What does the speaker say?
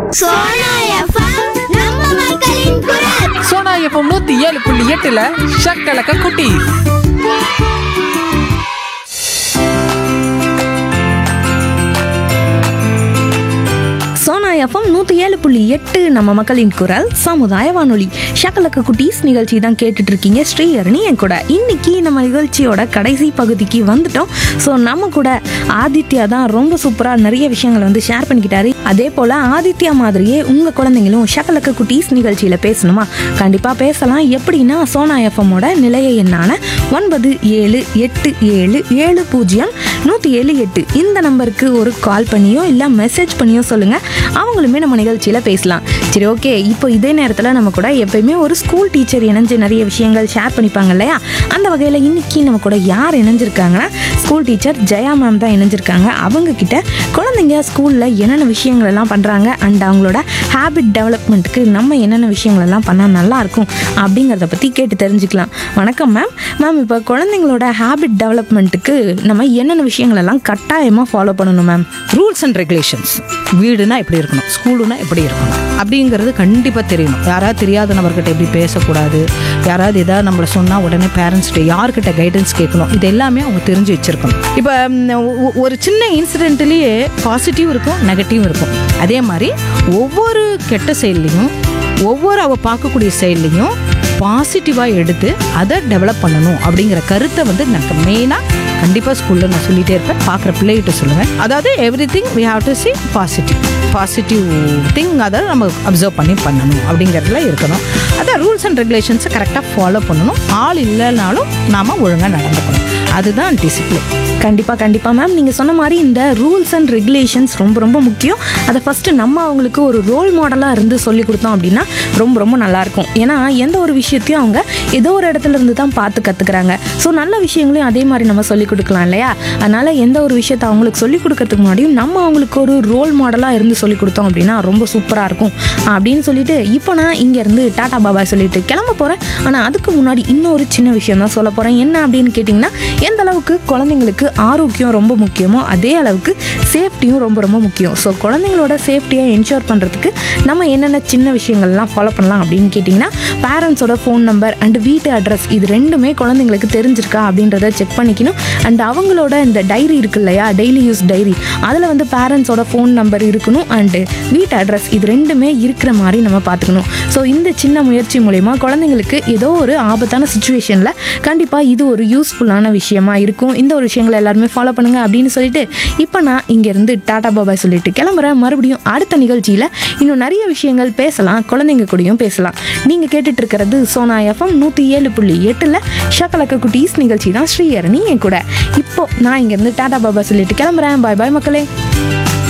Sona FM நம்ம மக்களின் குரல் சோனா எஃப்எம் நூத்தி ஏழு புள்ளி எட்டுல ஷக்கலக்க குட்டி சோனா எஃப்எம் நூற்றி ஏழு புள்ளி எட்டு நம்ம மக்களின் குரல் சமுதாய வானொலி ஷக்கலக்க குட்டீஸ் நிகழ்ச்சி தான் கேட்டுட்டு இருக்கீங்க ஸ்ரீஹரணி என் கூட இன்னைக்கு நம்ம நிகழ்ச்சியோட கடைசி பகுதிக்கு வந்துட்டோம் ஸோ நம்ம கூட ஆதித்யா தான் ரொம்ப சூப்பராக நிறைய விஷயங்களை வந்து ஷேர் பண்ணிக்கிட்டாரு அதே போல் ஆதித்யா மாதிரியே உங்கள் குழந்தைங்களும் ஷக்கலக்க குட்டீஸ் நிகழ்ச்சியில் பேசணுமா கண்டிப்பாக பேசலாம் எப்படின்னா சோனா எஃப்எம்மோட நிலைய எண்ணான ஒன்பது ஏழு எட்டு ஏழு ஏழு பூஜ்ஜியம் நூற்றி ஏழு எட்டு இந்த நம்பருக்கு ஒரு கால் பண்ணியோ இல்லை மெசேஜ் பண்ணியோ சொல்லுங்கள் அவங்களுமே நம்ம நிகழ்ச்சியில் பேசலாம் சரி ஓகே இப்போ இதே நேரத்தில் நம்ம கூட எப்பயுமே ஒரு ஸ்கூல் டீச்சர் இணைஞ்சு நிறைய விஷயங்கள் ஷேர் பண்ணிப்பாங்க இல்லையா அந்த வகையில் இன்னைக்கு நம்ம கூட யார் இணைஞ்சிருக்காங்கன்னா ஸ்கூல் டீச்சர் ஜெயா மேம் தான் இணைஞ்சிருக்காங்க அவங்க கிட்ட குழந்தைங்க ஸ்கூலில் என்னென்ன விஷயங்கள் எல்லாம் பண்ணுறாங்க அண்ட் அவங்களோட ஹேபிட் டெவலப்மெண்ட்டுக்கு நம்ம என்னென்ன விஷயங்கள் எல்லாம் பண்ணால் நல்லா இருக்கும் அப்படிங்கிறத பற்றி கேட்டு தெரிஞ்சுக்கலாம் வணக்கம் மேம் மேம் இப்போ குழந்தைங்களோட ஹேபிட் டெவலப்மெண்ட்டுக்கு நம்ம என்னென்ன விஷயங்கள் எல்லாம் கட்டாயமாக ஃபாலோ பண்ணணும் மேம் ரூல்ஸ் அண்ட் ரெகுலேஷன்ஸ் வீடுனா எப்படி இருக்கணும் ஸ்கூலுனா எப்படி இருக்கணும் அப்படிங்கிறது கண்டிப்பாக தெரியணும் யாராவது தெரியாத நபர்கிட்ட எப்படி பேசக்கூடாது யாராவது ஏதாவது நம்மளை சொன்னால் உடனே பேரண்ட்ஸ்கிட்ட யார்கிட்ட கைடன்ஸ் கேட்கணும் இது எல்லாமே அவங்க தெரிஞ்சு வச்சுருக்கணும் இப்போ ஒரு சின்ன இன்சிடென்ட்லேயே பாசிட்டிவ் இருக்கும் நெகட்டிவ் இருக்கும் அதே மாதிரி ஒவ்வொரு கெட்ட செயல்லையும் ஒவ்வொரு அவள் பார்க்கக்கூடிய செயல்லையும் பாசிட்டிவாக எடுத்து அதை டெவலப் பண்ணணும் அப்படிங்கிற கருத்தை வந்து எனக்கு மெயினாக கண்டிப்பாக ஸ்கூலில் நான் சொல்லிகிட்டே இருப்பேன் பார்க்குற பிள்ளைகிட்ட சொல்லுவேன் அதாவது everything we have to see positive positive thing அதை நம்ம அப்சர்வ் பண்ணி பண்ணணும் அப்படிங்கிறதுல இருக்கணும் அதான் ரூல்ஸ் அண்ட் ரெகுலேஷன்ஸை கரெக்டாக ஃபாலோ பண்ணணும் ஆள் இல்லைனாலும் நாம் ஒழுங்காக நடந்துக்கணும் அதுதான் டிசிப்ளின் கண்டிப்பாக கண்டிப்பாக மேம் நீங்கள் சொன்ன மாதிரி இந்த ரூல்ஸ் அண்ட் ரெகுலேஷன்ஸ் ரொம்ப ரொம்ப முக்கியம் அதை ஃபஸ்ட்டு நம்ம அவங்களுக்கு ஒரு ரோல் மாடலாக இருந்து சொல்லி கொடுத்தோம் அப்படின்னா ரொம்ப ரொம்ப நல்லாயிருக்கும் ஏன்னா எந்த ஒரு விஷயத்தையும் அவங்க ஏதோ ஒரு இடத்துல இருந்து தான் பார்த்து கற்றுக்குறாங்க ஸோ நல்ல விஷயங்களையும் அதே மாதிரி நம்ம சொல்லிக் கொடுக்கலாம் இல்லையா அதனால் எந்த ஒரு விஷயத்தை அவங்களுக்கு சொல்லிக் கொடுக்கறதுக்கு முன்னாடியும் நம்ம அவங்களுக்கு ஒரு ரோல் மாடலாக இருந்து சொல்லிக் கொடுத்தோம் அப்படின்னா ரொம்ப சூப்பராக இருக்கும் அப்படின்னு சொல்லிட்டு இப்போ நான் இங்கேருந்து டாடா பாபாய் சொல்லிட்டு கிளம்ப போகிறேன் ஆனால் அதுக்கு முன்னாடி இன்னொரு சின்ன விஷயம் தான் சொல்ல போகிறேன் என்ன அப்படின்னு கேட்டிங்கன்னா எந்த அளவுக்கு குழந்தைங்களுக்கு ஆரோக்கியம் ரொம்ப முக்கியமோ அதே அளவுக்கு சேஃப்டியும் ரொம்ப ரொம்ப முக்கியம் ஸோ குழந்தைங்களோட சேஃப்டியை என்ஷூர் பண்ணுறதுக்கு நம்ம என்னென்ன சின்ன விஷயங்கள்லாம் ஃபாலோ பண்ணலாம் அப்படின்னு கேட்டிங்கன்னா பேரண்ட்ஸோட ஃபோன் நம்பர் அண்ட் வீட்டு அட்ரஸ் இது ரெண்டுமே குழந்தைங்களுக்கு தெரிஞ்சிருக்கா அப்படின்றத செக் பண்ணிக்கணும் அண்ட் அவங்களோட இந்த டைரி இருக்கு இல்லையா டெய்லி யூஸ் டைரி அதில் வந்து பேரண்ட்ஸோட ஃபோன் நம்பர் இருக்கணும் அண்டு வீட்டு அட்ரஸ் இது ரெண்டுமே இருக்கிற மாதிரி நம்ம பார்த்துக்கணும் ஸோ இந்த சின்ன முயற்சி மூலயமா குழந்தைங்களுக்கு ஏதோ ஒரு ஆபத்தான சுச்சுவேஷனில் கண்டிப்பாக இது ஒரு யூஸ்ஃபுல்லான விஷயமா இருக்கும் இந்த ஒரு விஷயங்களை எல்லாருமே ஃபாலோ பண்ணுங்க அப்படின்னு சொல்லிட்டு இப்போ நான் இங்கேருந்து டாடா பாபாய் சொல்லிட்டு கிளம்புறேன் மறுபடியும் அடுத்த நிகழ்ச்சியில் இன்னும் நிறைய விஷயங்கள் பேசலாம் குழந்தைங்க கூடயும் பேசலாம் நீங்கள் கேட்டுட்டு இருக்கிறது சோனா எஃப்எம் நூற்றி ஏழு புள்ளி எட்டில் ஷக்கலக்க குட்டீஸ் நிகழ்ச்சி தான் ஸ்ரீஹரணி என் கூட இப்போ நான் இங்கேருந்து டாடா பாபா சொல்லிட்டு கிளம்புறேன் பாய் பாய் மக்களே